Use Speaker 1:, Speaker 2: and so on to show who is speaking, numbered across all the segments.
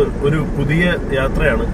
Speaker 1: ഒരു പുതിയ യാത്രയാണ്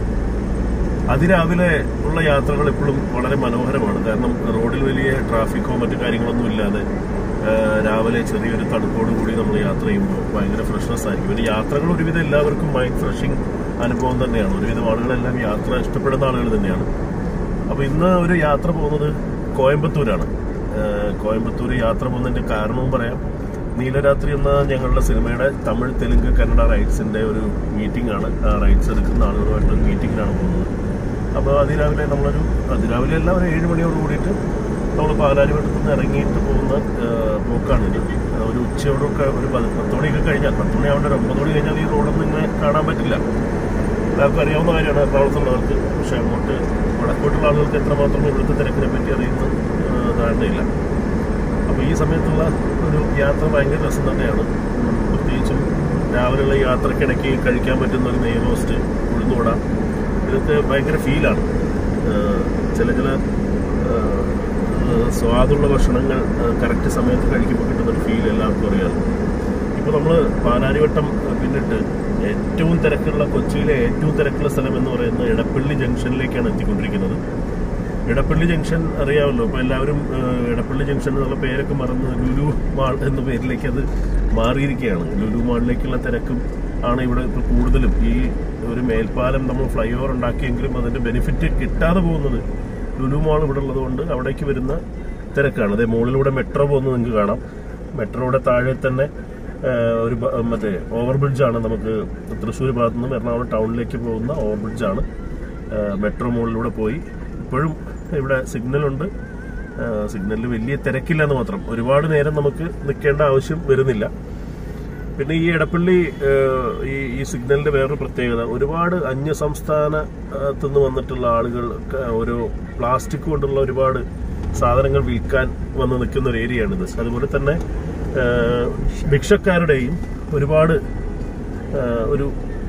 Speaker 1: അതിരാവിലെ ഉള്ള യാത്രകൾ എപ്പോഴും വളരെ മനോഹരമാണ് കാരണം റോഡിൽ വലിയ ട്രാഫിക്കോ മറ്റു കാര്യങ്ങളൊന്നും ഇല്ലാതെ ആ, രാവിലെ ചെറിയൊരു തണുപ്പോട് കൂടി നമ്മൾ യാത്ര ചെയ്യുമ്പോൾ ഭയങ്കര ഫ്രഷ്നെസ് ആയിരിക്കും പിന്നെ യാത്രകൾ ഒരുവിധം എല്ലാവർക്കും മൈൻഡ് ഫ്രഷിങ് അനുഭവം തന്നെയാണ് ഒരുവിധം ആളുകളെല്ലാം യാത്ര ഇഷ്ടപ്പെടുന്ന ആളുകൾ തന്നെയാണ് അപ്പൊ ഇന്ന് ഒരു യാത്ര പോകുന്നത് കോയമ്പത്തൂരാണ് ഏഹ് കോയമ്പത്തൂർ യാത്ര പോകുന്നതിന്റെ കാരണവും പറയാം നീലരാത്രി എന്ന ഞങ്ങളുടെ സിനിമയുടെ തമിഴ് തെലുങ്ക് കന്നഡ റൈറ്റ്സിന്റെ ഒരു മീറ്റിംഗ് ആണ് ആ റൈറ്റ്സ് എടുക്കുന്ന ആളുകളുമായിട്ട് മീറ്റിംഗിനാണ് പോകുന്നത് അപ്പോൾ അതിരാവിലെ നമ്മളൊരു അതിരാവിലെ എല്ലാം ഒരു ഏഴ് മണിയോട് കൂടിയിട്ട് നമ്മൾ പാലാരിവട്ടത്ത് നിന്ന് ഇറങ്ങിയിട്ട് പോകുന്ന ഏഹ് പോക്കാണിത് ഏഹ് ഒരു ഉച്ചയോടൊക്കെ ഒരു പത്ത് പത്ത് മണിയൊക്കെ കഴിഞ്ഞാൽ പത്ത് മണി ആവേണ്ട ഒരു ഒമ്പത് മണി കഴിഞ്ഞാൽ ഈ റോഡൊന്നും ഇങ്ങനെ കാണാൻ പറ്റില്ല എല്ലാവർക്കും അറിയാവുന്ന കാര്യമാണ് എറണാകുളത്തുള്ളവർക്ക് പക്ഷെ അങ്ങോട്ട് വടക്കോട്ടുള്ള ആളുകൾക്ക് എത്രമാത്രം ഇവിടുത്തെ തിരക്കിനെ പറ്റി അറിയുന്ന ആ, ധാരണയില്ല അപ്പോൾ ഈ സമയത്തുള്ള ഒരു യാത്ര ഭയങ്കര രസം തന്നെയാണ് ഉം, പ്രത്യേകിച്ചും രാവിലെയുള്ള യാത്രക്കിടയ്ക്ക് കഴിക്കാൻ പറ്റുന്ന ഒരു നെയ് റോസ്റ്റ് ഉഴുന്നുവട ഇതൊക്കെ ഭയങ്കര ഫീലാണ് ചില ചില ആ, ആ, സ്വാദുള്ള ഭക്ഷണങ്ങൾ കറക്റ്റ് സമയത്ത് കഴിക്കുമ്പോൾ കിട്ടുന്ന ഒരു ഫീൽ എല്ലാവർക്കും അറിയാമല്ലോ ഇപ്പോൾ നമ്മൾ പാലാരിവട്ടം പിന്നിട്ട് ഏറ്റവും തിരക്കുള്ള കൊച്ചിയിലെ ഏറ്റവും തിരക്കുള്ള സ്ഥലം എന്ന് പറയുന്നത് എടപ്പള്ളി ജംഗ്ഷനിലേക്കാണ് എത്തിക്കൊണ്ടിരിക്കുന്നത് എടപ്പള്ളി ജംഗ്ഷൻ അറിയാമല്ലോ അപ്പോൾ എല്ലാവരും ഏഹ്, എടപ്പള്ളി ജംഗ്ഷൻ എന്നുള്ള പേരൊക്കെ മറന്ന് ലുലു മാൾ എന്ന പേരിലേക്ക് അത് മാറിയിരിക്കുകയാണ് ലുലു മാളിലേക്കുള്ള തിരക്കും ആണ് ഇവിടെ ഇപ്പോൾ കൂടുതലും ഈ ഒരു മേൽപ്പാലം നമ്മൾ ഫ്ലൈ ഓവർ ഉണ്ടാക്കിയെങ്കിലും അതിന്റെ ബെനിഫിറ്റ് കിട്ടാതെ പോകുന്നത് ലുലു മാൾ ഇവിടെ ഉള്ളതുകൊണ്ട് അവിടേക്ക് വരുന്ന തിരക്കാണ് അതേ മുകളിലൂടെ മെട്രോ പോകുന്നത് നിങ്ങൾക്ക് കാണാം മെട്രോയുടെ താഴെ തന്നെ ആ, ഒരു ബ- മറ്റേ ഓവർ ബ്രിഡ്ജാണ് നമുക്ക് തൃശ്ശൂർ ഭാഗത്തു നിന്നും എറണാകുളം ടൗണിലേക്ക് പോകുന്ന ഓവർ ബ്രിഡ്ജാണ് മെട്രോ മുകളിലൂടെ പോയി ഇപ്പോഴും ഇവിടെ സിഗ്നലുണ്ട് സിഗ്നലിൽ വലിയ തിരക്കില്ല എന്ന് മാത്രം ഒരുപാട് നേരം നമുക്ക് നിൽക്കേണ്ട ആവശ്യം വരുന്നില്ല പിന്നെ ഈ എടപ്പള്ളി ഏഹ്, ഈ ഈ സിഗ്നലിന്റെ വേറൊരു പ്രത്യേകത ഒരുപാട് അന്യ സംസ്ഥാനത്തു നിന്ന് വന്നിട്ടുള്ള ആളുകൾ ക- ഓരോ പ്ലാസ്റ്റിക് കൊണ്ടുള്ള ഒരുപാട് സാധനങ്ങൾ വിൽക്കാൻ വന്ന് നിൽക്കുന്ന ഒരു ഏരിയയാണിത് അതുപോലെ തന്നെ ഏഹ്, ഭിക്ഷക്കാരുടെയും ഒരുപാട് ഏഹ്, ഒരു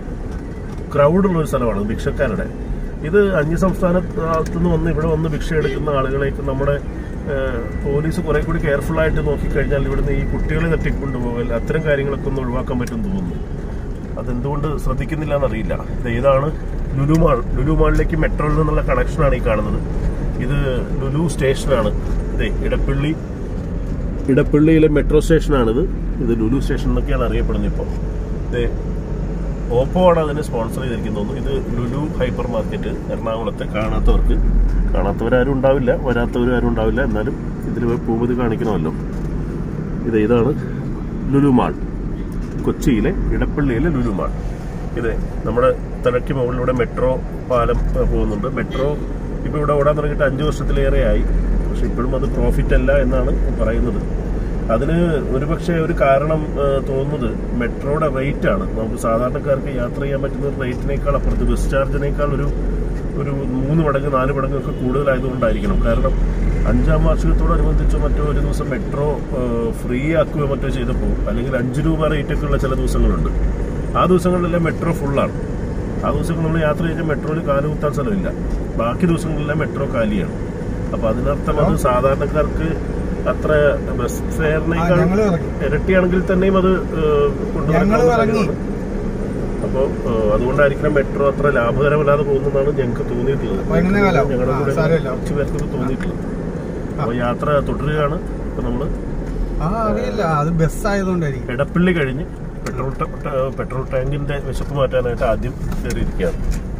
Speaker 1: ക്രൗഡുള്ള ഒരു സ്ഥലമാണ് ഭിക്ഷക്കാരുടെ ഇത് അന്യ സംസ്ഥാനത്തു നിന്ന് വന്ന് ഇവിടെ വന്ന് ഭിക്ഷ എടുക്കുന്ന ആളുകളേക്ക് നമ്മുടെ ഏഹ്, പോലീസ് കുറെ കൂടി കെയർഫുൾ ആയിട്ട് നോക്കിക്കഴിഞ്ഞാൽ ഇവിടുന്ന് ഈ കുട്ടികളെ തട്ടിക്കൊണ്ടുപോകൽ അത്തരം കാര്യങ്ങളൊക്കെ ഒന്ന് ഒഴിവാക്കാൻ പറ്റും തോന്നുന്നു അതെന്തുകൊണ്ട് ശ്രദ്ധിക്കുന്നില്ല എന്നറിയില്ല ഇത് ഏതാണ് ലുലു മാൾ ലുലു മാളിലേക്ക് മെട്രോയിൽ നിന്നുള്ള കണക്ഷനാണ് ഈ കാണുന്നത് ഇത് ലുലു സ്റ്റേഷനാണ് ഇതേ ഇടപ്പള്ളി ഇടപ്പള്ളിയിലെ മെട്രോ സ്റ്റേഷനാണിത് ഇത് ലുലു സ്റ്റേഷൻ എന്നൊക്കെയാണ് അറിയപ്പെടുന്നത് ഇപ്പോൾ ഇതേ ഓപ്പോ ആണ് അതിന് സ്പോൺസർ ചെയ്തിരിക്കുന്നത് ഇത് ലുലു ഹൈപ്പർ മാർക്കറ്റ് എറണാകുളത്തെ കാണാത്തവർക്ക് കാണാത്തവരാരും ഉണ്ടാവില്ല വരാത്തവരാരും ഉണ്ടാവില്ല എന്നാലും ഇതിൽ പോകുമ്പോൾ ഇത് കാണിക്കണമല്ലോ ഇത് ഇതാണ് ലുലു മാൾ കൊച്ചിയിലെ ഇടപ്പള്ളിയിലെ ലുലു മാൾ ഇത് നമ്മുടെ തലയ്ക്ക് മുകളിലൂടെ മെട്രോ പാലം ഏഹ്, പോകുന്നുണ്ട് മെട്രോ ഇപ്പോൾ ഇവിടെ ഓടാൻ തുടങ്ങിയിട്ട് അഞ്ച് വർഷത്തിലേറെയായി പക്ഷെ ഇപ്പോഴും അത് പ്രോഫിറ്റ് അല്ല എന്നാണ് പറയുന്നത് അതിന് ഒരുപക്ഷെ ഒരു കാരണം ഏഹ്, തോന്നുന്നത് മെട്രോയുടെ റേറ്റ് ആണ് നമുക്ക് സാധാരണക്കാർക്ക് യാത്ര ചെയ്യാൻ പറ്റുന്ന ഒരു റേറ്റിനേക്കാൾ അപ്പുറത്ത് ബസ് ചാർജിനേക്കാൾ ഒരു ഒരു മൂന്ന് മടങ്ങ് നാല് മടങ്ങൊക്കെ കൂടുതലായതുകൊണ്ടായിരിക്കണം കാരണം അഞ്ചാം വാർഷികത്തോടനുബന്ധിച്ചോ മറ്റോ ഒരു ദിവസം മെട്രോ ഫ്രീ ആക്കുകയോ മറ്റോ ചെയ്തപ്പോൾ അല്ലെങ്കിൽ അഞ്ച് രൂപ റേറ്റ് ഒക്കെ ഉള്ള ചില ദിവസങ്ങളുണ്ട് ആ ദിവസങ്ങളിലെല്ലാം മെട്രോ ഫുള്ളാണ് ആ ദിവസങ്ങൾ നമ്മൾ യാത്ര ചെയ്ത മെട്രോയിൽ കാലുകുത്താൻ സ്ഥലമില്ല ബാക്കി ദിവസങ്ങളിലെല്ലാം മെട്രോ കാലിയാണ് അപ്പൊ അതിനർത്ഥം അത് സാധാരണക്കാർക്ക് അത്ര ബസ് ഫെയറിനേക്കാൾ
Speaker 2: ആ, ഞങ്ങള് ഇറങ്ങി.
Speaker 1: ഇരട്ടിയാണെങ്കിൽ തന്നെയും അത് ഏഹ്, കൊണ്ടുനടക്കാവുന്ന
Speaker 2: ഞങ്ങള് ഇറങ്ങി.
Speaker 1: കാര്യമാണ്. അപ്പോൾ അതുകൊണ്ടായിരിക്കണം മെട്രോ അത്ര ലാഭകരമല്ലാതെ പോകുന്നതാണ് ഞങ്ങൾക്ക് തോന്നിയിട്ടുള്ളത്
Speaker 2: പതിനൊന്നേ കാലാവും.
Speaker 1: ഞങ്ങളുടെ
Speaker 2: ആ,
Speaker 1: കൂടെ
Speaker 2: സാരമില്ല.
Speaker 1: കുറച്ച് പേർക്ക് തോന്നിയിട്ടുള്ളത് അപ്പോൾ യാത്ര തുടരുകയാണ് ഇപ്പൊ നമ്മള്
Speaker 2: ആ അറിയില്ല അത് ബസ് ആയതുകൊണ്ടായിരിക്കും
Speaker 1: എടപ്പള്ളി കഴിഞ്ഞ് പെട്രോൾ ട- ട- പെട്രോൾ ടാങ്കിന്റെ വിശപ്പ് മാറ്റാനായിട്ട് ആദ്യം കയറിയിരിക്കുകയാണ്